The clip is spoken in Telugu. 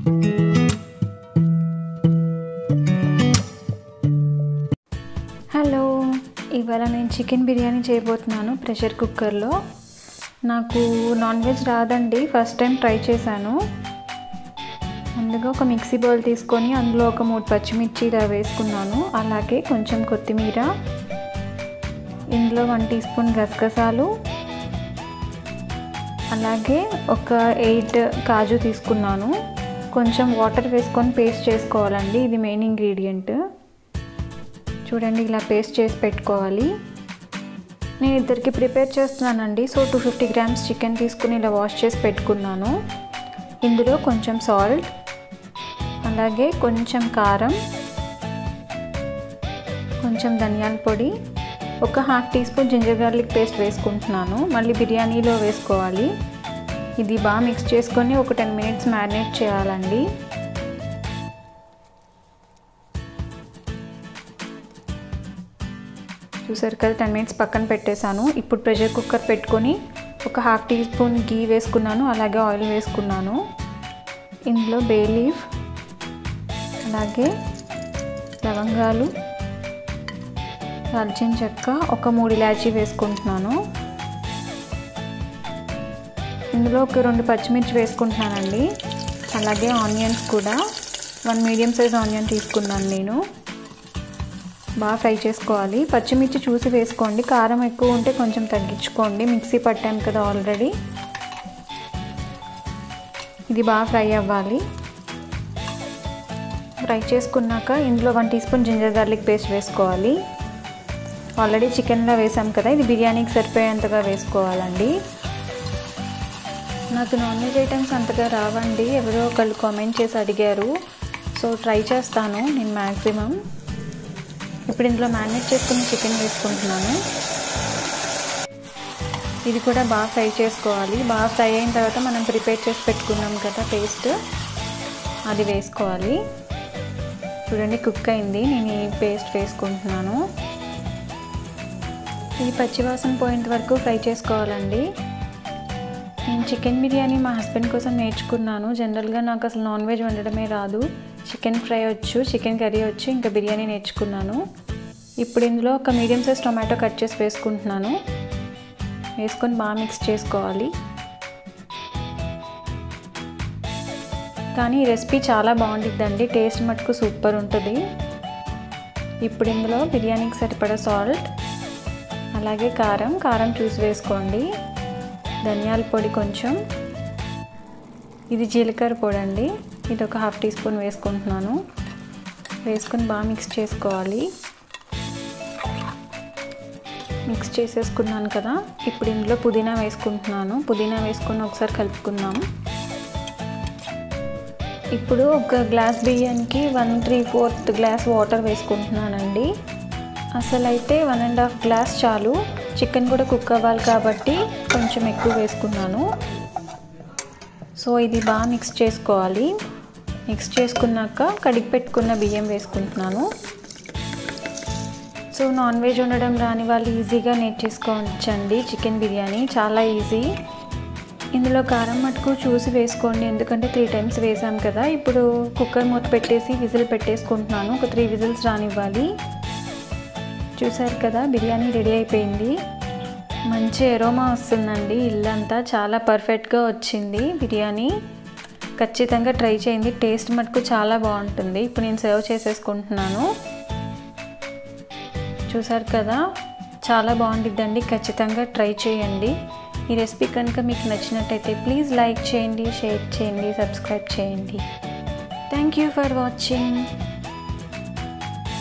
హలో ఇవాళ నేను చికెన్ బిర్యానీ చేయబోతున్నాను ప్రెషర్ కుక్కర్లో నాకు నాన్ వెజ్ రాదండి ఫస్ట్ టైం ట్రై చేశాను ముందుగా ఒక మిక్సీ బౌల్ తీసుకొని అందులో ఒక మూడు పచ్చిమిర్చి ఇలా వేసుకున్నాను అలాగే కొంచెం కొత్తిమీర ఇందులో వన్ టీ స్పూన్ గసగసాలు అలాగే ఒక ఎయిట్ కాజు తీసుకున్నాను కొంచెం వాటర్ వేసుకొని పేస్ట్ చేసుకోవాలండి ఇది మెయిన్ ఇంగ్రీడియంట్ చూడండి ఇలా పేస్ట్ చేసి పెట్టుకోవాలి నేను ఇద్దరికి ప్రిపేర్ చేస్తున్నానండి so two fifty grams chicken తీసుకుని ఇలా వాష్ చేసి పెట్టుకున్నాను ఇందులో కొంచెం సాల్ట్ అలాగే కొంచెం కారం కొంచెం ధనియాల పొడి ఒక half teaspoon ginger garlic paste వేసుకుంటున్నాను మళ్ళీ బిర్యానీలో వేసుకోవాలి ఇది బాగా మిక్స్ చేసుకొని ఒక టెన్ మినిట్స్ మ్యారినేట్ చేయాలండి చూసారు కదా టెన్ మినిట్స్ పక్కన పెట్టేశాను ఇప్పుడు ప్రెషర్ కుక్కర్ పెట్టుకొని ఒక హాఫ్ టీ స్పూన్ గీ వేసుకున్నాను అలాగే ఆయిల్ వేసుకున్నాను ఇందులో బే లీఫ్ అలాగే లవంగాలు దాల్చిన చెక్క ఒక మూడు ఇలాచీ వేసుకుంటున్నాను ఇందులో ఒక రెండు పచ్చిమిర్చి వేసుకుంటున్నానండి అలాగే ఆనియన్స్ కూడా వన్ మీడియం సైజ్ ఆనియన్ తీసుకున్నాను నేను బాగా ఫ్రై చేసుకోవాలి పచ్చిమిర్చి చూసి వేసుకోండి కారం ఎక్కువ ఉంటే కొంచెం తగ్గించుకోండి మిక్సీ పట్టాం కదా ఆల్రెడీ ఇది బాగా ఫ్రై అవ్వాలి ఫ్రై చేసుకున్నాక ఇందులో one teaspoon ginger garlic paste వేసుకోవాలి ఆల్రెడీ చికెన్లో వేసాం కదా ఇది బిర్యానీకి సరిపోయేంతగా వేసుకోవాలండి నాకు నాన్ వెజ్ ఐటమ్స్ అంతగా రావండి ఎవరో ఒకళ్ళు కామెంట్ చేసి అడిగారు సో ట్రై చేస్తాను నేను మ్యాక్సిమం ఇప్పుడు ఇందులో మ్యారినేట్ చేసుకుని చికెన్ వేసుకుంటున్నాను ఇది కూడా బాగా ఫ్రై చేసుకోవాలి బాగా ఫ్రై అయిన తర్వాత మనం ప్రిపేర్ చేసి పెట్టుకున్నాం కదా పేస్ట్ అది వేసుకోవాలి చూడండి కుక్ అయింది నేను ఈ పేస్ట్ వేసుకుంటున్నాను ఇది పచ్చివాసన పోయేంత వరకు ఫ్రై చేసుకోవాలండి నేను చికెన్ బిర్యానీ మా హస్బెండ్ కోసం నేర్చుకున్నాను జనరల్గా నాకు అసలు నాన్ వెజ్ వండడమే రాదు చికెన్ ఫ్రై వచ్చు చికెన్ కర్రీ వచ్చు ఇంకా బిర్యానీ నేర్చుకున్నాను ఇప్పుడు ఇందులో ఒక మీడియం సైజ్ టొమాటో కట్ చేసి వేసుకుంటున్నాను వేసుకొని బాగా మిక్స్ చేసుకోవాలి కానీ ఈ రెసిపీ చాలా బాగుంటుందండి టేస్ట్ మటుకు సూపర్ ఉంటుంది ఇప్పుడు ఇందులో బిర్యానీకి సరిపడా సాల్ట్ అలాగే కారం కారం చూసి వేసుకోండి ధనియాల పొడి కొంచెం ఇది జీలకర్ర పొడి అండి ఇది ఒక హాఫ్ టీ స్పూన్ వేసుకుంటున్నాను వేసుకొని బాగా మిక్స్ చేసుకోవాలి మిక్స్ చేసేసుకున్నాను కదా ఇప్పుడు ఇందులో పుదీనా వేసుకుంటున్నాను పుదీనా వేసుకొని ఒకసారి కలుపుకుందాం ఇప్పుడు ఒక గ్లాస్ బియ్యానికి one three fourth glass water వేసుకుంటున్నానండి అసలు అయితే వన్ అండ్ హాఫ్ గ్లాస్ చాలు చికెన్ కూడా కుక్ అవ్వాలి కాబట్టి కొంచెం ఎక్కువ వేసుకున్నాను సో ఇది బాగా మిక్స్ చేసుకోవాలి మిక్స్ చేసుకున్నాక కడిగి పెట్టుకున్న బియ్యం వేసుకుంటున్నాను సో నాన్ వెజ్ ఉండడం రాని వాళ్ళు ఈజీగా నేర్చేసుకోవచ్చండి చికెన్ బిర్యానీ చాలా ఈజీ ఇందులో కారం మటుకు చూసి వేసుకోండి ఎందుకంటే త్రీ టైమ్స్ వేసాం కదా ఇప్పుడు కుక్కర్ మూత పెట్టేసి విజిల్ పెట్టేసుకుంటున్నాను ఒక త్రీ విజిల్స్ రానివ్వాలి చూసారు కదా బిర్యానీ రెడీ అయిపోయింది మంచి ఎరోమా వస్తుందండి ఇల్లంతా చాలా పర్ఫెక్ట్గా వచ్చింది బిర్యానీ ఖచ్చితంగా ట్రై చేయండి టేస్ట్ మటుకు చాలా బాగుంటుంది ఇప్పుడు నేను సర్వ్ చేసేసుకుంటున్నాను చూసారు కదా చాలా బాగుంటుందండి ఖచ్చితంగా ట్రై చేయండి ఈ రెసిపీ కనుక మీకు నచ్చినట్టయితే ప్లీజ్ లైక్ చేయండి షేర్ చేయండి సబ్స్క్రైబ్ చేయండి థ్యాంక్ యూ ఫర్ వాచింగ్